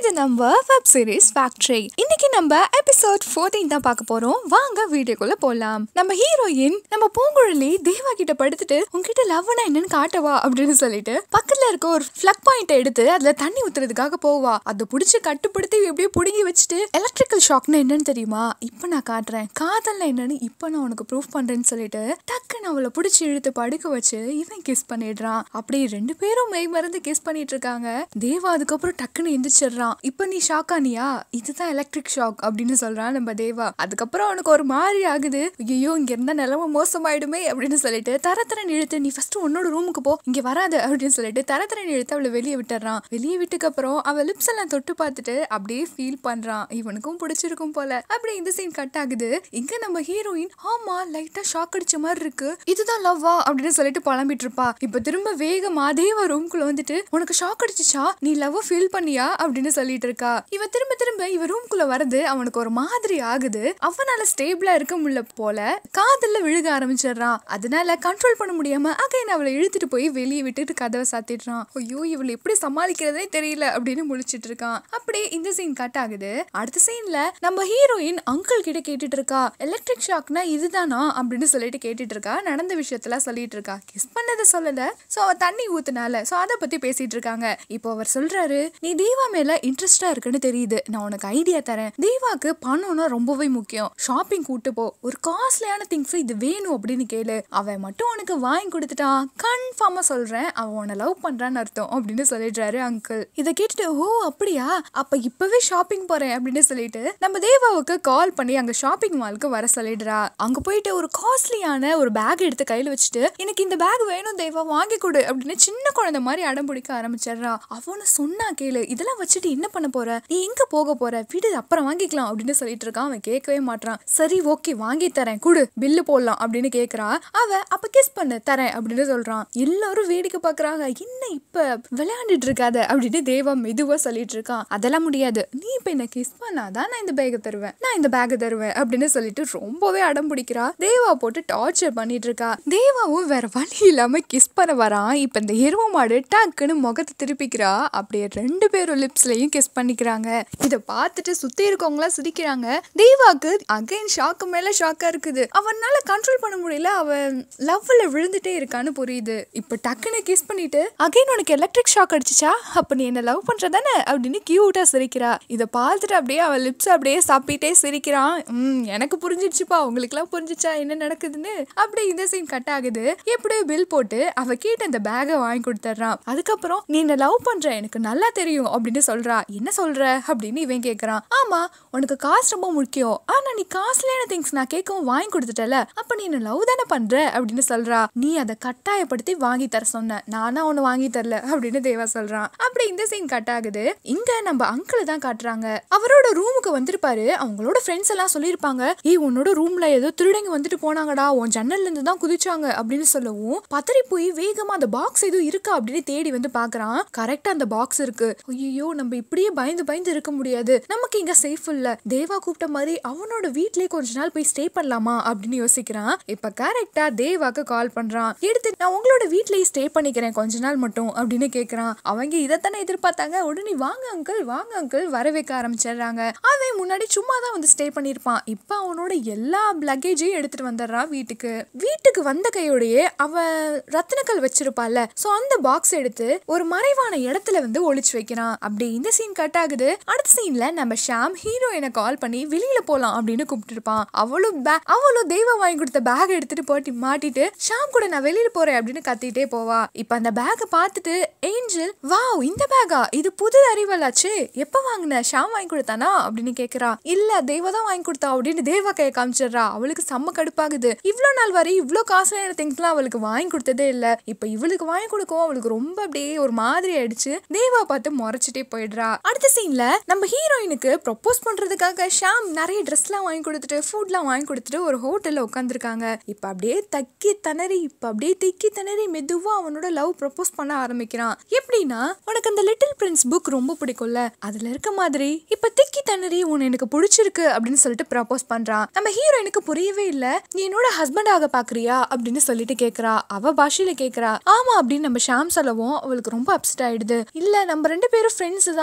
இது நம்ம web series factory இன்னைக்கு நம்ம எபிசோட் 14 தான் பார்க்க போறோம் வாங்க வீடியோக்குள்ள போலாம் நம்ம ஹீரோயின் நம்ம பூங்குழலி தேவா கிட்ட படுத்துட்டு உங்ககிட்ட லவ்னா என்னன்னு காட்டவா அப்படின்னு சொல்லிட்டு பக்கத்துல இருக்க ஒரு ஃபிளக் பாயிண்ட் எடுத்து அதுல தண்ணி ஊத்துறதுக்காக போவா அதை புடிச்சு கட்டுப்படுத்தி எப்படியோ புடுங்கி வச்சுட்டு எலக்ட்ரிக்கல் ஷாக்னா என்னன்னு தெரியுமா இப்போ நான் காட்டுறேன் காதல்னா என்னன்னு இப்போ நான் உனக்கு ப்ரூஃப் பண்றேன்னு சொல்லிட்டு டக்குன்னு அவளை பிடிச்சி இழுத்து படுக்க வச்சு இவன் கிஸ் பண்ணிடுறான் அப்படி ரெண்டு பேரும் மெய் மறந்து கிஸ் பண்ணிட்டு இருக்காங்க தேவா அதுக்கப்புறம் டக்குன்னு எந்திரிச்சிடுறான் இப்போ நீ ஷாக் ஆனியா இதுதான் எலக்ட்ரிக் ஷாக் அப்படின்னு சொல்றான் நம்ம தேவா அதுக்கப்புறம் அவனுக்கு ஒரு மாதிரி ஆகுது ஐயோ இங்க இருந்தா நிலம மோசமாயிடுமே அப்படின்னு சொல்லிட்டு தரத்தரன் இழுத்து நீ ஃபர்ஸ்ட் உன்னோட ரூமுக்கு போ இங்க வராத அப்படின்னு சொல்லிட்டு தரத்தரன் இழுத்து அவளை வெளியே விட்டுறான் வெளியே விட்டுக்கு அப்புறம் அவ லிப்ஸ் எல்லாம் தொட்டு பார்த்துட்டு அப்படியே ஃபீல் பண்றான் இவனுக்கும் பிடிச்சிருக்கும் போல அப்படி இந்த சீன் கட் ஆகுது இங்க நம்ம ஹீரோயின் ஆமா லைட்டா ஷாக் அடிச்ச மாதிரி இருக்கு இதுதான் லவ்வா அப்படின்னு சொல்லிட்டு புலம்பிட்டு இருப்பா இப்ப திரும்ப வேகமா தேவா ரூம்குள்ள வந்துட்டு உனக்கு ஷாக் அடிச்சுச்சா நீ லவ் ஃபீல் பண்ணியா அப்படின்னு சொல்லிட்டு இருக்கா இவ திரும்ப திரும்ப இவ ரூம்குள்ள வரது அவனுக்கு ஒரு மாதிரி ஆகுது அவனால ஸ்டேபிளா இருக்க முடியல போல காதல்ல விழுக ஆரம்பிச்சிடுறான் அதனால கண்ட்ரோல் பண்ண முடியாம அகைன் அவளை இழுத்துட்டு போய் வெளியே விட்டுட்டு கதவை சாத்திடுறான் ஐயோ இவளை எப்படி சமாளிக்கிறதே தெரியல அப்படின்னு முழிச்சிட்டு இருக்கான் அப்படியே இந்த சீன் கட் ஆகுது அடுத்த சீன்ல நம்ம ஹீரோயின் அங்கிள் கிட்ட கேட்டுட்டு இருக்கா எலக்ட்ரிக் ஷாக்னா இதுதானா அப்படின்னு சொல்லிட்டு கேட்டுட்டு இருக்கா நடந்த விஷயத்தெல்லாம் சொல்லிட்டு இருக்கா கிஸ் பண்ணதை சொல்லல சோ அவ தண்ணி ஊத்துனால சோ அதை பத்தி பேசிட்டு இருக்காங்க இப்போ அவர் சொல்றாரு நீ தீவா மேல இன்ட்ரெஸ்டா இருக்குன்னு தெரியுது நான் உனக்கு ஐடியா தரேன் தீவாக்கு பணம்னா ரொம்பவே முக்கியம் ஷாப்பிங் கூட்டு போ ஒரு காஸ்ட்லியான திங்ஸ் இது வேணும் அப்படின்னு கேளு அவன் மட்டும் உனக்கு வாங்கி கொடுத்துட்டான் கன்ஃபார்மா சொல்றேன் அவன் உன்னை லவ் பண்றான்னு அர்த்தம் அப்படின்னு சொல்லிடுறாரு அங்கிள் இதை கேட்டுட்டு ஓ அப்படியா அப்ப இப்பவே ஷாப்பிங் போறேன் அப்படின்னு சொல்லிட்டு நம்ம தேவாவுக்கு கால் பண்ணி அங்க ஷாப்பிங் மாலுக்கு வர சொல்லிடுறா அங்க போயிட்டு ஒரு காஸ்ட்லியான ஒரு பேக் எடுத்து கையில வச்சுட்டு எனக்கு இந்த பேக் வேணும் தேவா வாங்கி கொடு அப்படின்னு சின்ன குழந்தை மாதிரி அடம் பிடிக்க ஆரம்பிச்சிடுறா அவனு சொன்னா கேளு இதெல்லாம் வச்சுட்டு என்ன பண்ண போற நீ எங்க போக போற வீடு அப்புறம் வாங்கிக்கலாம் அப்படின்னு சொல்லிட்டு இருக்கான் அவன் கேட்கவே மாட்டான் சரி ஓகே வாங்கி தரேன் குடு பில்லு போடலாம் அப்படின்னு கேக்குறா அவ அப்ப கிஸ் பண்ணு தரேன் அப்படின்னு சொல்றான் எல்லாரும் வேடிக்கை பாக்குறாங்க என்ன இப்ப விளையாண்டுட்டு இருக்காத அப்படின்னு தேவா மெதுவா சொல்லிட்டு இருக்கான் அதெல்லாம் முடியாது நீ இப்ப என்ன கிஸ் பண்ணாதான் நான் இந்த பேக்கை தருவேன் நான் இந்த பேக்கை தருவேன் அப்படின்னு சொல்லிட்டு ரொம்பவே அடம் பிடிக்கிறா தேவா போட்டு டார்ச்சர் பண்ணிட்டு இருக்கா தேவாவும் வேற வழி இல்லாம கிஸ் பண்ண வரான் இப்ப இந்த எருவ மாடு டக்குன்னு முகத்தை திருப்பிக்கிறா அப்படியே ரெண்டு பேரும் லிப்ஸ்லயும் கிஸ் பண்ணிக்கிறாங்க இத பார்த்துட்டு சுத்தி இருக்கவங்களாம் சிரிக்கிறாங்க தேவாக்கு அகைன் ஷாக்கு மேல ஷாக்கா இருக்குது அவனால கண்ட்ரோல் பண்ண முடியல அவன் லவ்ல விழுந்துட்டே இருக்கான்னு புரியுது இப்ப டக்குன்னு கிஸ் பண்ணிட்டு அகைன் உனக்கு எலக்ட்ரிக் ஷாக் அடிச்சுச்சா அப்ப நீ என்ன லவ் பண்றதானே அப்படின்னு கியூட்டா சிரிக்கிறா இத பார்த்துட்டு அப்படியே அவன் லிப்ஸ் அப்படியே சாப்பிட்டே சிரிக்கிறான் ம் எனக்கு புரிஞ்சிடுச்சுப்பா உங்களுக்குலாம் புரிஞ்சிச்சா என்ன நடக்குதுன்னு அப்படியே இந்த சீன் கட் ஆகுது எப்படியோ பில் போட்டு அவ கேட்ட அந்த பேகை வாங்கி கொடுத்துட்றான் அதுக்கப்புறம் நீ என்ன லவ் பண்ற எனக்கு நல்லா தெரியும் அப்படின்னு சொல்றா என்ன சொல்ற அப்படின்னு இவன் கேக்குறான் ஆமா உனக்கு காசு ரொம்ப முக்கியம் ஆனா நீ காஸ்ட்லியான திங்ஸ் நான் கேட்கவும் வாங்கி கொடுத்துட்டல அப்ப நீ என்ன லவ் தானே பண்ற அப்படின்னு சொல்றா நீ அதை கட்டாயப்படுத்தி வாங்கி தர சொன்ன நானா ஒன்னு வாங்கி தரல அப்படின்னு தேவா சொல்றான் அப்படி இந்த சீன் கட் ஆகுது இங்க நம்ம அங்கிள் தான் காட்டுறாங்க அவரோட ரூமுக்கு வந்திருப்பாரு அவங்களோட ஃப்ரெண்ட்ஸ் எல்லாம் சொல்லியிருப்பாங்க ஏய் உன்னோட ரூம்ல ஏதோ திருடங்க வந்துட்டு போனாங்கடா உன் ஜன்னல்ல இருந்து தான் குதிச்சாங்க அப்படின்னு சொல்லவும் பதறி போய் வேகமா அந்த பாக்ஸ் எதுவும் இருக்கா அப்படின்னு தேடி வந்து பாக்குறான் கரெக்டா அந்த பாக்ஸ் இருக்கு ஐயோ நம்ம இப்படியே பயந்து பயந்து இருக்க முடியாது நமக்கு இங்க சேஃப் இல்ல தேவா கூப்பிட்ட மாதிரி அவனோட வீட்லயே கொஞ்ச நாள் போய் ஸ்டே பண்ணலாமா அப்படின்னு யோசிக்கிறான் இப்ப கரெக்டா தேவாக்கு கால் பண்றான் எடுத்து நான் உங்களோட வீட்லயே ஸ்டே பண்ணிக்கிறேன் கொஞ்ச நாள் மட்டும் அப்படின்னு கேக்குறான் அவங்க இதைத்தானே எதிர்பார்த்தாங்க உடனே வாங்க அங்கிள் வாங்க அங்கிள் வர வைக்க ஆரம்பிச்சிடுறாங்க அவன் முன்னாடி சும்மா தான் வந்து ஸ்டே பண்ணியிருப்பான் இப்ப அவனோட எல்லா லக்கேஜையும் எடுத்துட்டு வந்துடுறான் வீட்டுக்கு வீட்டுக்கு வந்த கையோடயே அவன் ரத்தினக்கல் வச்சிருப்பால சோ அந்த பாக்ஸ் எடுத்து ஒரு மறைவான இடத்துல வந்து ஒளிச்சு வைக்கிறான் அப்படி இந்த சீன் கட் ஆகுது அடுத்த சீன்ல நம்ம ஷாம் ஹீரோயினை கால் பண்ணி வெளியில போலாம் அப்படின்னு கூப்பிட்டு இருப்பான் அவளும் பே அவளும் தெய்வம் வாங்கி கொடுத்த பேக் எடுத்துட்டு போட்டி மாட்டிட்டு ஷாம் கூட நான் வெளியில போறேன் அப்படின்னு கத்திட்டே போவா இப்ப அந்த பேக்கை பார்த்துட்டு ஏஞ்சல் வாவ் இந்த பேக்கா இது புது அறிவலாச்சு எப்ப வாங்கின ஷாம் வாங்கி கொடுத்தானா அப்படின்னு கேக்குறா இல்ல தேவா தான் வாங்கி கொடுத்தா அப்படின்னு தேவா கையை காமிச்சிடுறா அவளுக்கு செம்ம கடுப்பாகுது இவ்வளோ நாள் வரை இவ்வளோ காசுலான திங்ஸ்லாம் அவளுக்கு வாங்கி கொடுத்ததே இல்ல இப்ப இவளுக்கு வாங்கி கொடுக்கவும் அவளுக்கு ரொம்ப அப்படியே ஒரு மாதிரி ஆயிடுச்சு தேவா பார்த்து முறைச்சிட்டே போயிடுறா அடுத்த சீன்ல நம்ம ஹீரோயினுக்கு ப்ரொப்போஸ் பண்றதுக்காக ஷாம் நிறைய ட்ரெஸ்லாம் வாங்கி கொடுத்துட்டு ஃபுட்லாம் வாங்கி கொடுத்துட்டு ஒரு ஹோட்டல்ல உட்காந்துருக்காங்க இப்ப அப்படியே தக்கி திணறி இப்ப அப்படியே திக்கி திணறி மெதுவா அவனோட லவ் ப்ரொப்போஸ் பண்ண ஆரம்பிக்கிறான் எப்படின்னா உனக்கு அந்த லிட்டில் பிரின்ஸ் புக் ரொம்ப பிடிக்கும்ல அதுல இருக்க மாதிரி இப்ப திக்கி திணறி உன்னை எனக்கு பிடிச்சிருக்கு அப்படின்னு சொல்லிட்டு ப்ரப்போஸ் பண்றான் நம்ம ஹீரோயினுக்கு புரியவே இல்ல நீ என்னோட ஹஸ்பண்ட் ஆக பாக்குறியா அப்படின்னு சொல்லிட்டு கேக்குறா அவ பாஷையில கேக்குறா ஆமா அப்படின்னு நம்ம ஷாம் சொல்லவும் அவளுக்கு ரொம்ப அப்செட் ஆயிடுது இல்ல நம்ம ரெண்டு பேரும் ஃப்ரெண்ட்ஸ்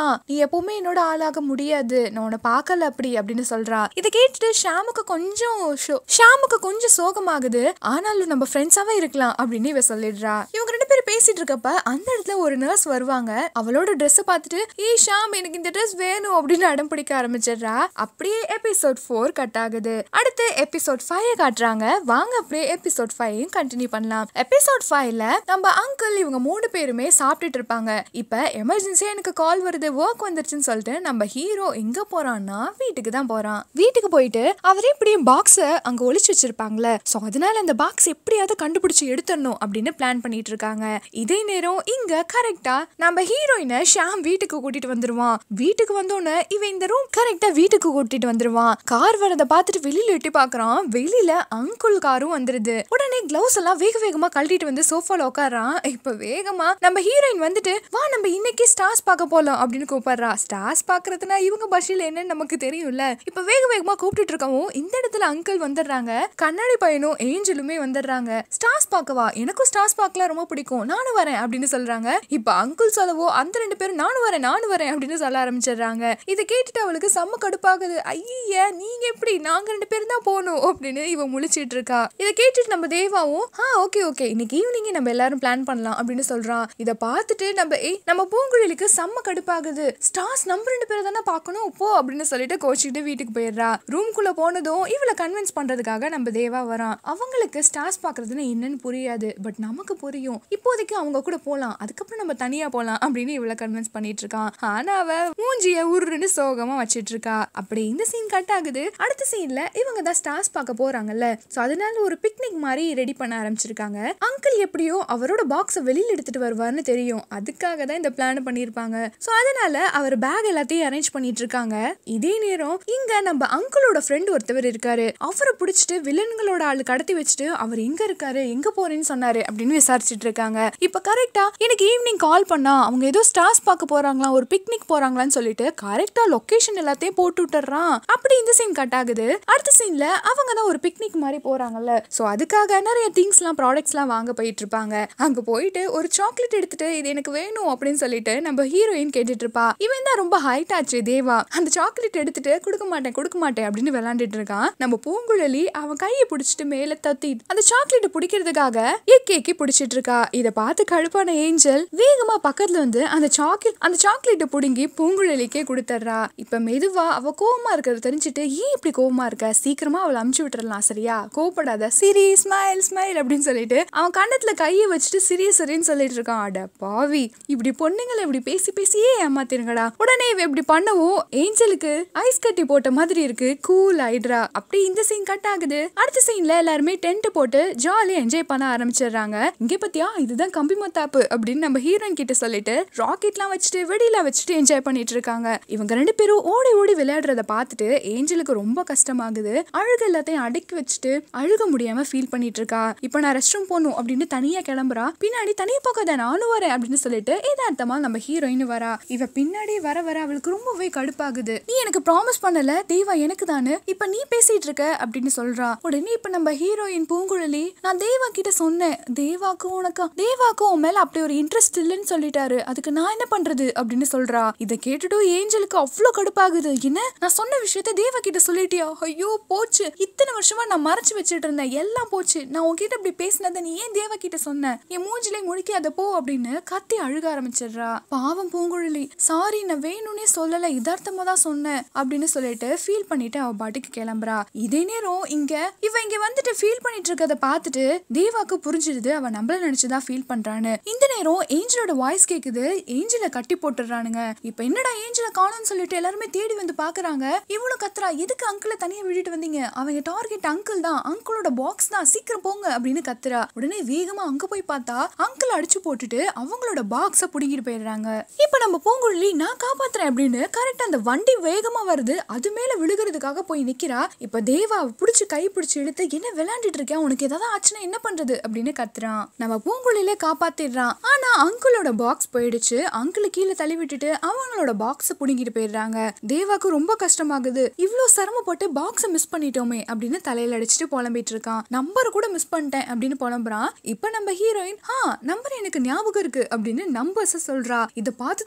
தான் நீ எப்பவுமே என்னோட ஆளாக முடியாது நான் உன்னை பார்க்கல அப்படி அப்படின்னு சொல்றா இதை கேட்டுட்டு ஷாமுக்கு கொஞ்சம் ஷோ- ஷாமுக்கு கொஞ்சம் சோகமாகுது ஆனாலும் நம்ம ஃப்ரெண்ட்ஸாவே இருக்கலாம் அப்படின்னு இவ சொல்லிடுறா இவங்க ரெண்டு பேரும் பேசிட்டு இருக்கப்ப அந்த இடத்துல ஒரு நர்ஸ் வருவாங்க அவளோட ட்ரெஸ் பார்த்துட்டு ஏய் ஷாம் எனக்கு இந்த ட்ரெஸ் வேணும் அப்படின்னு அடம் பிடிக்க ஆரம்பிச்சிடுறா அப்படியே எபிசோட் ஃபோர் கட் ஆகுது அடுத்து எபிசோட் ஃபைவ் காட்டுறாங்க வாங்க அப்படியே எபிசோட் ஃபைவையும் கண்டினியூ பண்ணலாம் எபிசோட் ஃபைவ்ல நம்ம அங்கிள் இவங்க மூணு பேருமே சாப்பிட்டுட்டு இருப்பாங்க இப்ப எமர்ஜென்சியா எனக்கு கால் வருது ஒர்க் வந்துருச்சுன்னு சொல்லிட்டு நம்ம ஹீரோ எங்க போறான்னா வீட்டுக்கு தான் போறான் வீட்டுக்கு போயிட்டு அவரே இப்படியே பாக்ஸ அங்க ஒளிச்சு வச்சிருப்பாங்களே சோ அதனால அந்த பாக்ஸ் எப்படியாவது கண்டுபிடிச்சு எடுத்துடணும் அப்படின்னு பிளான் பண்ணிட்டு இருக்காங்க இதே நேரம் இங்க கரெக்டா நம்ம ஹீரோயினை ஷாம் வீட்டுக்கு கூட்டிட்டு வந்துருவான் வீட்டுக்கு வந்தோடனே இவன் இந்த ரூம் கரெக்டா வீட்டுக்கு கூட்டிட்டு வந்துருவான் கார் வரத பார்த்துட்டு வெளியில எட்டி பாக்குறான் வெளியில அங்குள் காரும் வந்துருது உடனே கிளவுஸ் எல்லாம் வேக வேகமா கழட்டிட்டு வந்து சோஃபால உட்காரான் இப்ப வேகமா நம்ம ஹீரோயின் வந்துட்டு வா நம்ம இன்னைக்கு ஸ்டார்ஸ் பார்க்க போலாம் அப்படின்னு கூப்பிடுறா ஸ்டார்ஸ் பாக்குறதுனா இவங்க பஷில என்னன்னு நமக்கு தெரியும்ல இப்ப வேக வேகமா கூப்பிட்டுட்டு இருக்கவும் இந்த இடத்துல அங்கிள் வந்துடுறாங்க கண்ணாடி பையனும் ஏஞ்சலுமே வந்துடுறாங்க ஸ்டார்ஸ் பார்க்கவா எனக்கும் ஸ்டார்ஸ் பார்க்கலாம் ரொம்ப பிடிக்கும் நானும் வரேன் அப்படின்னு சொல்றாங்க இப்ப அங்கிள் சொல்லவோ அந்த ரெண்டு பேரும் நானும் வரேன் நானும் வரேன் அப்படின்னு சொல்ல ஆரம்பிச்சிடுறாங்க இதை கேட்டுட்டு அவளுக்கு செம்ம கடுப்பாகுது ஐய நீங்க எப்படி நாங்க ரெண்டு பேரும் தான் போகணும் அப்படின்னு இவ முழிச்சிட்டு இருக்கா இதை கேட்டுட்டு நம்ம தேவாவும் ஆ ஓகே ஓகே இன்னைக்கு ஈவினிங் நம்ம எல்லாரும் பிளான் பண்ணலாம் அப்படின்னு சொல்றான் இதை பார்த்துட்டு நம்ம ஏய் நம்ம பூங்குழலிக்கு செம்ம கடுப்பாகுது ஸ்டார்ஸ் நம்ம ரெண்டு பேரும் தானே பார்க்கணும் போ அப்படின்னு சொல்லிட்டு கோச்சிக்கிட்டு வீட்டுக்கு போயிடுறா ரூம்குள்ள போனதும் இவளை கன்வின்ஸ் பண்றதுக்காக நம்ம தேவா வரான் அவங்களுக்கு ஸ்டார்ஸ் பார்க்கறதுன்னு என்னன்னு புரியாது பட் நமக்கு புரியும் இப்போதைக்கு அவங்க கூட போலாம் அதுக்கப்புறம் நம்ம தனியா போலாம் அப்படின்னு இவளை கன்வின்ஸ் பண்ணிட்டு இருக்கான் ஆனா அவ மூஞ்சிய உருன்னு சோகமா வச்சிட்டு இருக்கா அப்படி இந்த சீன் கட் ஆகுது அடுத்த சீன்ல இவங்க தான் ஸ்டார்ஸ் பார்க்க போறாங்கல்ல சோ அதனால ஒரு பிக்னிக் மாதிரி ரெடி பண்ண ஆரம்பிச்சிருக்காங்க அங்கிள் எப்படியோ அவரோட பாக்ஸை வெளியில எடுத்துட்டு வருவார்னு தெரியும் அதுக்காக தான் இந்த பிளான் பண்ணியிருப்பாங்க சோ அதனால அவர் பேக் எல்லாத்தையும் அரேஞ்ச் பண்ணிட்டு இருக்காங்க இதே நேரம் இங்க நம்ம அங்கிளோட ஃப்ரெண்ட் ஒருத்தவர் இருக்காரு அவரை பிடிச்சிட்டு வில்லன்களோட ஆளு கடத்தி வச்சுட்டு அவர் எங்க இருக்காரு எங்க போறேன்னு சொன்னாரு அப்படின்னு விசாரிச்சுட்டு இருக்காங்க இப்ப கரெக்டா எனக்கு ஈவினிங் கால் பண்ணா அவங்க ஏதோ ஸ்டார்ஸ் பார்க்க போறாங்களாம் ஒரு பிக்னிக் போறாங்களான்னு சொல்லிட்டு கரெக்டா லொகேஷன் எல்லாத்தையும் போட்டு விட்டுறான் அப்படி இந்த சீன் கட் ஆகுது அடுத்த சீன்ல அவங்க தான் ஒரு பிக்னிக் மாதிரி போறாங்கல்ல சோ அதுக்காக நிறைய திங்ஸ்லாம் ப்ராடக்ட்ஸ்லாம் வாங்க போயிட்டு இருப்பாங்க அங்க போயிட்டு ஒரு சாக்லேட் எடுத்துட்டு இது எனக்கு வேணும் அப்படின்னு சொல்லிட்டு நம்ம ஹீரோயின் கேட்டுட்டு இருப்பா இவன் தான் ரொம்ப ஹைட் ஆச்சு தேவா அந்த சாக்லேட் எடுத்துட்டு கொடுக்க மாட்டேன் கொடுக்க மாட்டேன் அப்படின்னு விளையாண்டுட்டு இருக்கான் நம்ம பூங்குழலி அவன் கையை பிடிச்சிட்டு மேல தத்தி அந்த சாக்லேட் பிடிக்கிறதுக்காக ஏக்கி ஏக்கி பிடிச்சிட்டு இருக்கா இதை பார்த்து கழுப்பான ஏஞ்சல் வேகமா பக்கத்துல வந்து அந்த சாக்லேட் அந்த சாக்லேட்டை பிடுங்கி பூங்குழலிக்கே கொடுத்துட்றா இப்ப மெதுவா அவ கோவமா இருக்கிறத தெரிஞ்சுட்டு ஏன் இப்படி கோவமா இருக்க சீக்கிரமா அவளை அமுச்சு விட்டுறலாம் சரியா கோவப்படாத சிரி ஸ்மைல் ஸ்மைல் அப்படின்னு சொல்லிட்டு அவன் கண்ணத்துல கையை வச்சுட்டு சிரிய சரின்னு சொல்லிட்டு இருக்கான் அட பாவி இப்படி பொண்ணுங்களை இப்படி பேசி பேசியே ஏமாத்திருங்கடா உடனே இவ இப்படி பண்ணவும் ஏஞ்சலுக்கு ஐஸ் கட்டி போட்ட மாதிரி இருக்கு கூல் ஆயிடுறா அப்படி இந்த சீன் கட் ஆகுது அடுத்த சீன்ல எல்லாருமே டென்ட் போட்டு ஜாலியா என்ஜாய் பண்ண ஆரம்பிச்சிடுறாங்க இங்க பத்தியா இதுதான் கம்பி மத்தாப்பு அப்படின்னு நம்ம ஹீரோயின் கிட்ட சொல்லிட்டு ராக்கெட்லாம் வச்சுட்டு வெடியெல்லாம் வச்சுட்டு என்ஜாய் பண்ணிட்டு இருக்காங்க இவங்க ரெண்டு பேரும் ஓடி ஓடி விளையாடுறத பார்த்துட்டு ஏஞ்சலுக்கு ரொம்ப கஷ்டமாகுது அழுக எல்லாத்தையும் அடக்கி வச்சுட்டு அழுக முடியாம ஃபீல் பண்ணிட்டு இருக்கா இப்போ நான் ரெஸ்ட் ரூம் போகணும் அப்படின்னு தனியா கிளம்புறா பின்னாடி தனியா போகாத நானும் வரேன் அப்படின்னு சொல்லிட்டு ஏதார்த்தமா நம்ம ஹீரோயின் வரா இவ பின்னாடி வர வர அவளுக்கு ரொம்பவே கடுப்பாகுது நீ எனக்கு ப்ராமிஸ் பண்ணல தேவா எனக்கு தானு இப்ப நீ பேசிட்டு இருக்க அப்படின்னு சொல்றா உடனே இப்ப நம்ம ஹீரோயின் பூங்குழலி நான் தேவா கிட்ட சொன்னேன் தேவாக்கும் உனக்கும் தேவாக்கும் உன் மேல அப்படி ஒரு இன்ட்ரெஸ்ட் இல்லைன்னு சொல்லிட்டாரு அதுக்கு நான் என்ன பண்றது அப்படின்னு சொல்றா இதை கேட்டுட்டும் ஏஞ்சலுக்கு அவ்வளோ கடுப்பாகுது என்ன நான் சொன்ன விஷயத்த தேவா கிட்ட சொல்லிட்டியா ஐயோ போச்சு இத்தனை வருஷமா நான் மறைச்சு வச்சுட்டு இருந்தேன் எல்லாம் போச்சு நான் உன்கிட்ட இப்படி பேசினதை நீ ஏன் தேவா கிட்ட சொன்ன என் மூஞ்சிலே முழுக்கி அதை போ அப்படின்னு கத்தி அழுக ஆரம்பிச்சிடுறா பாவம் பூங்குழலி சாரி நான் வேணும்னே சொல்லல இதார்த்தமா தான் சொன்னேன் அப்படின்னு சொல்லிட்டு ஃபீல் பண்ணிட்டு அவ பாட்டுக்கு கிளம்புறா இதே நேரம் இங்க இவ இங்க வந்துட்டு ஃபீல் பண்ணிட்டு இருக்கத பார்த்துட்டு தேவாக்கு புரிஞ்சிடுது அவ நம்மள நினைச்சுதான் ஃபீல் பண்றான்னு இந்த நேரம் ஏஞ்சலோட வாய்ஸ் கேக்குது ஏஞ்சல கட்டி போட்டுறானுங்க இப்ப என்னடா ஏஞ்சல காணோம்னு சொல்லிட்டு எல்லாருமே தேடி வந்து பாக்குறாங்க இவ்வளவு கத்துறா எதுக்கு அங்கிள தனியா விட்டுட்டு வந்தீங்க அவங்க டார்கெட் அங்கிள் தான் அங்கிளோட பாக்ஸ் தான் சீக்கிரம் போங்க அப்படின்னு கத்துறா உடனே வேகமா அங்க போய் பார்த்தா அங்கிள் அடிச்சு போட்டுட்டு அவங்களோட பாக்ஸ புடுங்கிட்டு போயிடுறாங்க இப்ப நம்ம பூங்குழலி நான் காப்பாத்துறேன் அப்படின்னு கரெக்டா அந்த வண்டி வேகமா வருது அது மேல விழுகிறதுக்காக போய் நிக்கிறா இப்ப தேவா புடிச்சு கை பிடிச்சு இழுத்து என்ன விளையாண்டுட்டு இருக்கேன் உனக்கு ஏதாவது ஆச்சுன்னா என்ன பண்றது அப்படின்னு கத்துறான் நம்ம பூங்குழலிலே காப்பாத்திடுறான் ஆனா அங்கிளோட பாக்ஸ் போயிடுச்சு அங்கிள் கீழே தள்ளி விட்டுட்டு அவங்களோட பாக்ஸ புடுங்கிட்டு போயிடுறாங்க தேவாக்கு ரொம்ப கஷ்டமாகுது இவ்ளோ சிரமப்பட்டு பாக்ஸ மிஸ் பண்ணிட்டோமே அப்படின்னு தலையில அடிச்சுட்டு புலம்பிட்டு இருக்கான் நம்பர் கூட மிஸ் பண்ணிட்டேன் அப்படின்னு புலம்புறான் இப்ப நம்ம ஹீரோயின் ஆ நம்பர் எனக்கு ஞாபகம் இருக்கு அப்படின்னு நம்பர்ஸ் சொல்றா இதை பார்த்துட்டு அவனுக்கு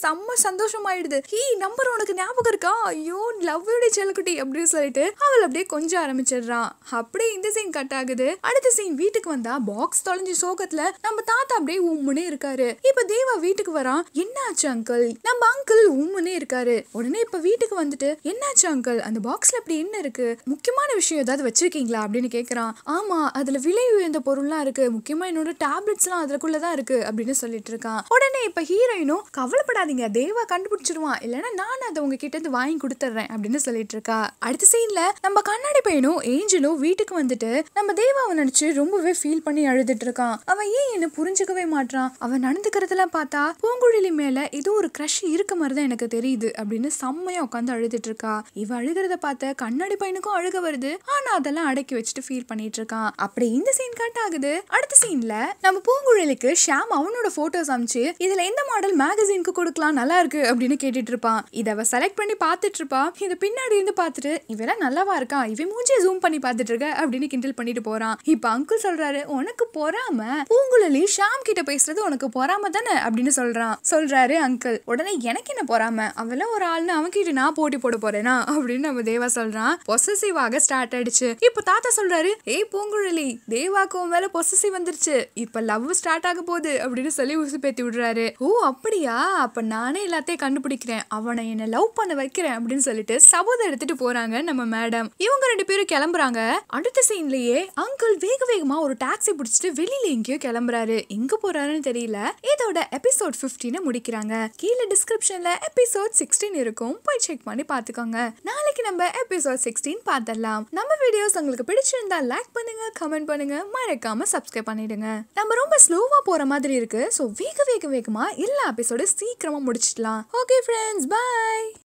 செம்ம சந்தோஷமாயிடுது ஹீ நம்பர் உனக்கு ஞாபகம் இருக்கா ஐயோ லவ்வுடைய செல்லக்குட்டி அப்படின்னு சொல்லிட்டு அவள் அப்படியே கொஞ்சம் ஆரம்பிச்சிடுறான் அப்படியே இந்த சீன் கட் ஆகுது அடுத்த சீன் வீட்டுக்கு வந்தா பாக்ஸ் தொலைஞ்ச சோகத்துல நம்ம தாத்தா அப்படியே உம்முனே இருக்காரு இப்ப தேவா வீட்டுக்கு வரான் என்னாச்சு அங்கிள் நம்ம அங்கிள் உம்முனே இருக்காரு உடனே இப்ப வீட்டுக்கு வந்துட்டு என்னாச்சு அங்கிள் அந்த பாக்ஸ்ல அப்படி என்ன இருக்கு முக்கியமான விஷயம் ஏதாவது வச்சிருக்கீங்களா அப்படின்னு கேக்குறான் ஆமா அதுல விலை உயர்ந்த பொருள்லாம் இருக்கு முக்கியமா என்னோட டேப்லெட்ஸ் எல்லாம் அதுக்குள்ளதான் இருக்கு அப்படின்னு சொல்லிட்டு இருக்கான் உடனே இப்ப ஹீரோயினும் கவலைப்படாதீங்க தேவா கண்டுபிடிச்சிருவான் இல்லைன்னா நான் அதை உங்ககிட்ட இருந்து வாங்கி கொடுத்துட்றேன் அப்படின்னு சொல்லிட்டு இருக்கா அடுத்த சீன்ல நம்ம கண்ணாடி பையனும் ஏஞ்சலும் வீட்டுக்கு வந்துட்டு நம்ம தேவாவை நினைச்சு ரொம்பவே ஃபீல் பண்ணி அழுதுட்டு இருக்கான் அவன் ஏன் என்ன புரிஞ்சுக்கவே மாட்றான் அவன் நடந்துக்கிறதெல்லாம் பார்த்தா பூங்குழலி மேல ஏதோ ஒரு க்ரஷ் இருக்க மாதிரி தான் எனக்கு தெரியுது அப்படின்னு செம்மையா உட்காந்து அழுதுட்டு இருக்கா இவ அழுகிறத பார்த்த கண்ணாடி பையனுக்கும் அழுக வருது ஆனா அதெல்லாம் அடக்கி வச்சுட்டு ஃபீல் பண்ணிட்டு இருக்கான் அப்படி இந்த சீன் கட் ஆகுது அடுத்த சீன்ல நம்ம பூங்குழலிக்கு ஷாம் அவனோட போட்டோஸ் அமிச்சு இதுல எந்த மாடல் மேகசினுக்கு கொடுக்கலாம் நல்லா இருக்கு அப்படின்னு கேட்டுட்டு இருப்பான் இதை அவ செலக்ட் பண்ணி பார்த்துட்டு இருப்பா இத பின்னாடி இருந்து பார்த்துட்டு இவெல்லாம் நல்லாவா இருக்கான் இவன் மூஞ்சியை ஜூம் பண்ணி பார்த்துட்டு இருக்க அப்படின்னு கிண்டல் பண்ணிட்டு போறான் இப்ப அங்கிள் சொல்றாரு உனக்கு பொறாம பூங்குழலி ஷாம் கிட்ட பேசுறது உனக்கு பொறாம தானே அப்படின்னு சொல்றான் சொல்றாரு அங்கிள் உடனே எனக்கு என்ன பொறாம அவெல்லாம் ஒரு ஆள்னு அவன் கிட்ட நான் போட்டி போட போறேனா அப்படின்னு நம்ம தேவா சொல்றான் பொசசிவாக ஸ்டார்ட் ஆயிடுச்சு இப்ப தாத்தா சொல்றாரு ஏய் பூங்குழலி தேவாக்கு உன் மேல பொசசிவ் வந்துருச்சு இப்ப லவ் ஸ்டார்ட் ஆக போகுது அப்படின்னு சொல்லி உசுப்பேத்தி விடுறாரு ஓ அப்படியா அப்ப நானே எல்லாத்தையும் கண்டுபிடிக்கிறேன் அவனை என்ன லவ் பண்ண வைக்கிறேன் அப்படின்னு சொல்லிட்டு சபதம் எடுத்துட்டு போறாங்க நம்ம மேடம் இவங்க ரெண்டு பேரும் கிளம்புறாங்க அடுத்த சீன்லயே அங்கிள் வேக வேகமா ஒரு டாக்ஸி பிடிச்சிட்டு வெளியில எங்கேயோ கிளம்புறாரு எங்க போறாருன்னு தெரியல இதோட எபிசோட் 15 முடிக்கிறாங்க கீழே டிஸ்கிரிப்ஷன்ல எபிசோட் சிக்ஸ்டீன் இருக்கும் போய் செக் பண்ணி பாத்துக்கோங்க நாளைக்கு நம்ம எபிசோட் சிக்ஸ்டீன் பார்த்துடலாம் நம்ம வீடியோஸ் உங்களுக்கு பிடிச்சிருந்தா லைக் பண்ணுங்க கமெண்ட் பண்ணுங்க மறக்காம சப்ஸ்கிரைப் பண்ணிடுங்க நம்ம ரொம்ப ஸ்லோவா போற மாதிரி இருக்கு ஸோ வேக வேக வேகமா எல்லா எபிசோடும் சீக்கிரமா முடிச்சிடலாம் ஓகே ஃப்ரெண்ட்ஸ் பை